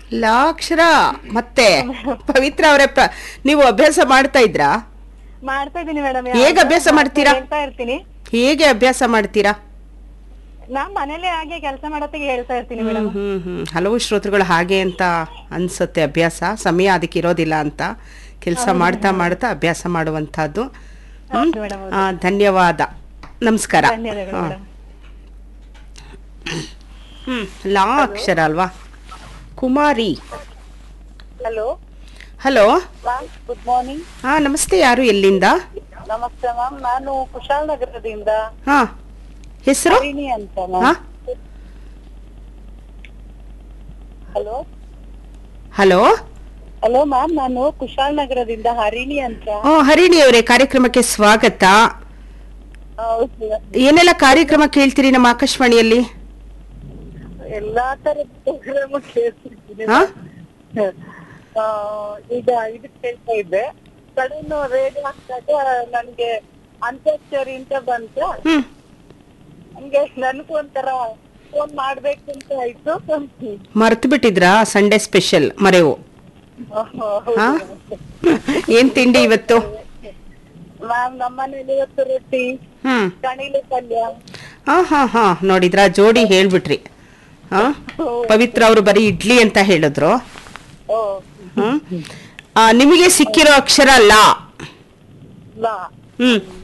ಲಾಕ್ಷರ ಮತ್ತೆ ಪವಿತ್ರ ಅವರೇ ಪ್ರ ನೀವು ಅಭ್ಯಾಸ ಮಾಡ್ತಾ ಇದ್ರಾ ಮಾಡ್ತಾ ಇದೀನಿ ಮೇಡಮ್ ಹೇಗ್ ಅಭ್ಯಾಸ ಮಾಡ್ತೀರಾ? ಹೇಳ್ತಾ ಇರ್ತೀನಿ ಹೇಗೆ ಅಭ್ಯಾಸ ಮಾಡ್ತೀರಾ ನಾ ಮನೇಲೆ ಹಾಗೆ ಕೆಲಸ ಮಾಡತ್ತಿಗೆ ಹೇಳ್ತಾ ಇರ್ತೀನಿ ಹ್ಮ್ ಮೇಡಮ್ ಹ್ಮ್ ಹ್ಮ್ ಹಲವು ಶ್ರೋತೃಗಳು ಹಾಗೆ ಅಂತ ಅನ್ಸುತ್ತೆ ಅಭ್ಯಾಸ ಸಮಯ ಅದಕ್ಕೆ ಇರೋದಿಲ್ಲ ಅಂತ ಕೆಲಸ ಮಾಡ್ತಾ ಮಾಡ್ತಾ ಅಭ್ಯಾಸ ಮಾಡುವಂತಹದ್ದು ಹ್ಮ್ ಹೌದು ಮೇಡಮ್ ಹೌದು. ಆ, ಧನ್ಯವಾದ ನಮಸ್ಕಾರ ಧನ್ಯವಾದಗಳು ಹಾ. ಮೇಡಮ್ ಹ್ಮ್ ಲಾ ಅಕ್ಷರ ಅಲ್ವಾ ಕುಮಾರಿ hello hello ma'am good morning ಹಾ ನಮಸ್ತೆ ಯಾರು ಎಲ್ಲಿಂದ ನಮಸ್ತೆ ಮ್ಯಾಮ್ ನಾನು ಕುಶಾಲನಗರದಿಂದ ಹಾ ಹೆಸರು ಹರಿಣಿ ಅಂತ ಹಾ ma'am hello hello hello ma'am ನಾನು ಕುಶಾಲನಗರದಿಂದ ಹರಿಣಿ ಅಂತ ಓ ಹರಿಣಿ ಅವರೇ ಕಾರ್ಯಕ್ರಮಕ್ಕೆ ಸ್ವಾಗತ ಹೌದು ಏನೆಲ್ಲ ಕಾರ್ಯಕ್ರಮ ಕೇಳ್ತೀರಿ ನಮ್ಮ ಆಕಾಶವಾಣಿಯಲ್ಲಿ ಎಲ್ಲಾ ತರದ ಪ್ರೋಗ್ರಾಮ್ ಕೇಳ್ತಿರ್ತೀನಿ ಹಾ ಆ, ಈಗ ಇದಕ್ ಕೇಳ್ತಾ ಇದ್ದೆ ಸಡನ್ ರೇಡಿಯೋ ಹಾಕ್ದಾಗ ನನ್ಗೆ ಅಂತ್ಯಾಕ್ಷರಿ ಅಂತ ಬಂತು ಹ್ಮ್ ಹಂಗೆ ನನ್ಗೂ ಒಂಥರ ಫೋನ್ ಮಾಡ್ಬೇಕು ಅಂತ ಆಯ್ತು ಮರ್ತು ಬಿಟ್ಟಿದ್ರಾ ಸಂಡೇ ಸ್ಪೆಷಲ್ ಮರೆವು ಹಾ ಏನ್ ತಿಂಡಿ ಇವತ್ತು ಮ್ಯಾಮ್ ನಮ್ಮನೇಲಿ ಇವತ್ತು ರೊಟ್ಟಿ ಹ್ಮ್ ಕಣಿಲೆ ಪಲ್ಯ ಹಾ ಹಾ ಹಾ ನೋಡಿದ್ರ ಜೋಡಿ ಹೇಳ್ಬಿಟ್ರಿ ಹಾ ಪವಿತ್ರ ಅವರು ಬರೀ ಇಡ್ಲಿ ಅಂತ ಹೇಳಿದ್ರು ಓ ಹ್ಮ್ ಆ, ನಿಮಗೆ ಸಿಕ್ಕಿರೋ ಅಕ್ಷರ ಲಾ ಲಾ ಹ್ಮ್